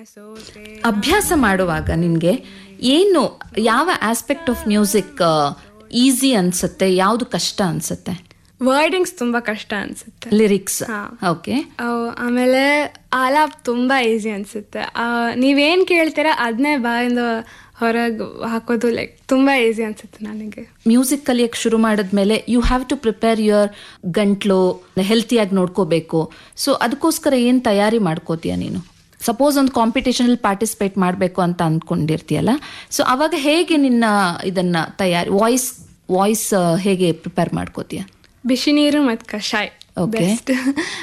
ಸೋತೆ ಅಭ್ಯಾಸ ಮಾಡುವಾಗ ನಿನಗೆ ಏನು ಯಾವ ಆಸ್ಪೆಕ್ಟ್ ಆಫ್ ಮ್ಯೂಸಿಕ್ ಈಸಿ ಅನ್ಸುತ್ತೆ ಯಾವುದು ಕಷ್ಟ ಅನ್ಸುತ್ತೆ ವರ್ಡಿಂಗ್ಸ್ ತುಂಬಾ ಕಷ್ಟ ಅನ್ಸುತ್ತೆ ಲಿರಿಕ್ಸ್ ಹಾ. ಓಕೆ ಅವ್ ಆಮೇಲೆ ಆಲಾಪ್ ತುಂಬಾ ಈಸಿ ಅನ್ಸುತ್ತೆ ಆ, ನೀವೇನ್ ಕೇಳ್ತೀರಾ ಅದನ್ನೇ ಬಾಯಿಂದ ಹೊರಗೆ ಹಾಕೋದು ಲೈಕ್ ತುಂಬಾ ಈಸಿ ಅನ್ಸುತ್ತೆ ನನಗೆ ಮ್ಯೂಸಿಕ್ ಕಲಿಯಕ್ಕೆ ಶುರು ಮಾಡಿದ್ಮೇಲೆ you have to prepare your ಗಂಟ್ಲು ಹೆಲ್ತಿಯಾಗಿ ನೋಡ್ಕೋಬೇಕು ಸೊ ಅದಕ್ಕೋಸ್ಕರ ಏನು ತಯಾರಿ ಮಾಡ್ಕೋತೀಯ ನೀನು ಸಪೋಸ್ ಒಂದು ಕಾಂಪಿಟೇಷನಲ್ಲಿ ಪಾರ್ಟಿಸಿಪೇಟ್ ಮಾಡಬೇಕು ಅಂತ ಅಂದ್ಕೊಂಡಿರ್ತೀಯಲ್ಲ ಸೊ ಅವಾಗ ಹೇಗೆ ನಿನ್ನ ಇದನ್ನ ತಯಾರಿ ವಾಯ್ಸ್ ವಾಯ್ಸ್ ಹೇಗೆ ಪ್ರಿಪೇರ್ ಮಾಡ್ಕೋತೀಯ ಬಿಸಿ ನೀರು ಮತ್ತು ಕಷಾಯ Okay. ಬೆಸ್ಟ್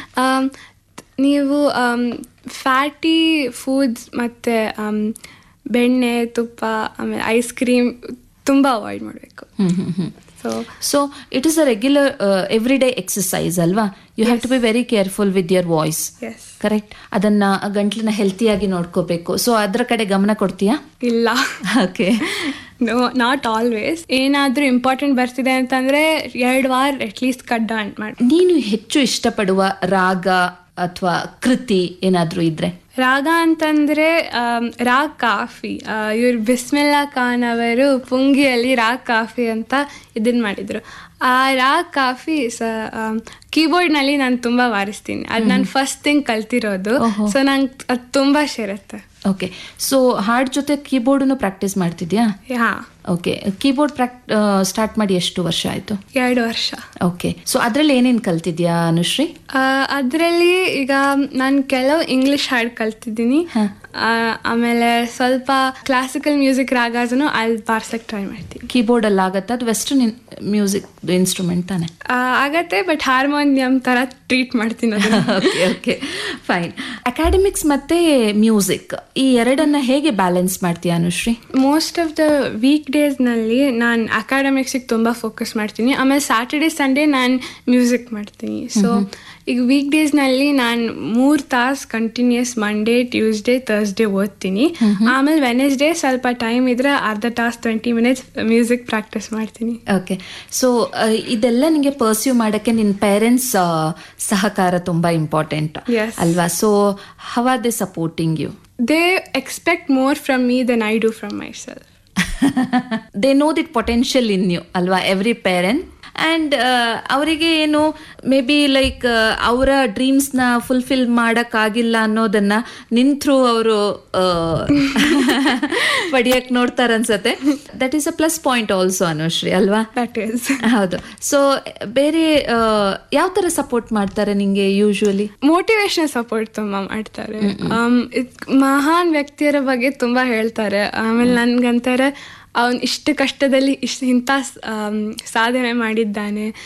ನೀವು ಫ್ಯಾಟಿ ಫುಡ್ಸ್ ಮತ್ತು ಬೆಣ್ಣೆ ತುಪ್ಪ ಆಮೇಲೆ ಐಸ್ ಕ್ರೀಮ್ ತುಂಬ ಅವಾಯ್ಡ್ ಮಾಡಬೇಕು hmm hmm hmm so so it is a regular every day exercise ಅಲ್ವಾ you have to be very careful with your voice yes correct ಅದನ್ನ ಗಂಟ್ಲನ್ನ ಹೆಲ್ತಿಯಾಗಿ ನೋಡ್ಕೋಬೇಕು ಸೊ ಅದ್ರ ಕಡೆ ಗಮನ ಕೊಡ್ತೀಯಾ ಇಲ್ಲ ಓಕೆ ನೋ ನಾಟ್ ಆಲ್ವೇಸ್ ಏನಾದರೂ ಇಂಪಾರ್ಟೆಂಟ್ ಬರ್ತಿದೆ ಅಂತಂದರೆ ಎರಡು ವಾರ ಅಟ್ಲೀಸ್ಟ್ ಕಡ್ಡ ಅಂಟ್ ಮಾಡಿ ನೀನು ಹೆಚ್ಚು ಇಷ್ಟಪಡುವ ರಾಗ ಅಥವಾ ಕೃತಿ ಏನಾದ್ರೂ ಇದ್ರೆ ರಾಗ ಅಂತಂದ್ರೆ ಆಮ್, ರಾಗ್ ಕಾಫಿ ಇವ್ರು ಬಿಸ್ಮಿಲ್ಲಾ ಖಾನ್ ಅವರು ಪುಂಗಿಯಲ್ಲಿ ರಾಗ್ ಕಾಫಿ ಅಂತ ಇದನ್ನ ಮಾಡಿದ್ರು ಆ ರಾಗ್ ಕಾಫಿ ಸ ಕೀಬೋರ್ಡ್ನಲ್ಲಿ ನಾನು ತುಂಬ ವಾರಿಸ್ತೀನಿ ಅದು ನಾನು ಫಸ್ಟ್ ಥಿಂಗ್ ಕಲ್ತಿರೋದು ಸೊ ನಂಗೆ ಅದು ತುಂಬ ಸೇರುತ್ತೆ ಓಕೆ ಸೊ ಹಾಡ್ ಜೊತೆ ಕೀಬೋರ್ಡ್ನು ಪ್ರಾಕ್ಟೀಸ್ ಮಾಡ್ತಿದ್ಯಾ ಹಾ ಓಕೆ ಕೀಬೋರ್ಡ್ ಪ್ರಾಕ್ ಸ್ಟಾರ್ಟ್ ಮಾಡಿ ಎಷ್ಟು ವರ್ಷ ಆಯ್ತು ಎರಡು ವರ್ಷ ಓಕೆ ಸೊ ಅದ್ರಲ್ಲಿ ಏನೇನು ಕಲ್ತಿದ್ಯಾ ಅನುಶ್ರೀ ಅದರಲ್ಲಿ ಈಗ ನಾನು ಕೆಲವು ಇಂಗ್ಲಿಷ್ ಹಾಡು ಕಲ್ತಿದ್ದೀನಿ ಆ, ಆಮೇಲೆ ಸ್ವಲ್ಪ ಕ್ಲಾಸಿಕಲ್ ಮ್ಯೂಸಿಕ್ ರಾಗಾಸನು ಅಲ್ಲಿ ಬಾರ್ಸಕ್ಕೆ ಟ್ರೈ ಮಾಡ್ತೀನಿ ಕೀಬೋರ್ಡ್ ಅಲ್ಲಿ ಆಗತ್ತೆ ಅದು ವೆಸ್ಟರ್ನ್ ಮ್ಯೂಸಿಕ್ ಇನ್ಸ್ಟ್ರೂಮೆಂಟ್ ತಾನೆ ಆ, ಆಗತ್ತೆ ಬಟ್ ಹಾರ್ಮೋನಿಯಂ ತರ ಟ್ರೀಟ್ ಮಾಡ್ತೀನಿ ಅದನ್ನ. ಓಕೆ ಓಕೆ ಫೈನ್ ಅಕಾಡೆಮಿಕ್ಸ್ ಮತ್ತೆ ಮ್ಯೂಸಿಕ್ ಈ ಎರಡನ್ನ ಹೇಗೆ ಬ್ಯಾಲೆನ್ಸ್ ಮಾಡ್ತೀಯ Anushree most of the week ಡೇಸ್ನಲ್ಲಿ ನಾನು ಅಕಾಡೆಮಿಕ್ಸಿಗೆ ತುಂಬ ಫೋಕಸ್ ಮಾಡ್ತೀನಿ ಆಮೇಲೆ ಸ್ಯಾಟರ್ಡೆ ಸಂಡೇ ನಾನು ಮ್ಯೂಸಿಕ್ ಮಾಡ್ತೀನಿ ಸೊ ಈಗ ವೀಕ್ ಡೇಸ್ನಲ್ಲಿ ನಾನು ಮೂರು ತಾಸು ಕಂಟಿನ್ಯೂಸ್ ಮಂಡೇ ಟ್ಯೂಸ್ಡೇ ಥರ್ಸ್ಡೇ ಓದ್ತೀನಿ ಆಮೇಲೆ ವೆನೆಸ್ಡೇ ಸ್ವಲ್ಪ ಟೈಮ್ ಇದ್ರೆ ಅರ್ಧ ತಾಸು ಟ್ವೆಂಟಿ ಮಿನಿಟ್ಸ್ ಮ್ಯೂಸಿಕ್ ಪ್ರಾಕ್ಟೀಸ್ ಮಾಡ್ತೀನಿ ಓಕೆ ಸೊ ಇದೆಲ್ಲ ನಿಂಗೆ ಪರ್ಸ್ಯೂ ಮಾಡಕ್ಕೆ ನಿನ್ನ ಪೇರೆಂಟ್ಸ್ ಸಹಕಾರ ತುಂಬಾ ಇಂಪಾರ್ಟೆಂಟ್ Yes. ಅಲ್ವಾ so how are they supporting you they expect more from me than I do from myself they know that potential in you ಅಲ್ವಾ every parent and ಅವರಿಗೆ ಏನು ಮೇ ಬಿ ಲೈಕ್ ಅವರ ಡ್ರೀಮ್ಸ್ನ fulfil ಮಾಡೋಕ್ಕಾಗಿಲ್ಲ ಅನ್ನೋದನ್ನ ನಿನ್ through ಅವರು ಪಡಿಯಕ್ಕೆ ನೋಡ್ತಾರೆ ಅನ್ಸತ್ತೆ that is a plus point also Anushree ಅಲ್ವಾ ದಟ್ ಈಸ್ ಹೌದು ಸೊ ಬೇರೆ ಯಾವ ಥರ ಸಪೋರ್ಟ್ ಮಾಡ್ತಾರೆ ನಿಂಗೆ ಯೂಶುವಲಿ ಮೋಟಿವೇಶನ್ ಸಪೋರ್ಟ್ ತುಂಬಾ ಮಾಡ್ತಾರೆ ಆಮ್, ಇದ್- ಮಹಾನ್ ವ್ಯಕ್ತಿಯರ ಬಗ್ಗೆ ತುಂಬಾ ಹೇಳ್ತಾರೆ ಆಮೇಲೆ ನನ್ಗಂತಾರೆ ಅವನ್ ಇಷ್ಟು ಕಷ್ಟದಲ್ಲಿ ಇಷ್ಟು ಇಂಥ ಸ್- ಆಮ್, ಸಾಧನೆ ಮಾಡಿದ್ದಾನೆ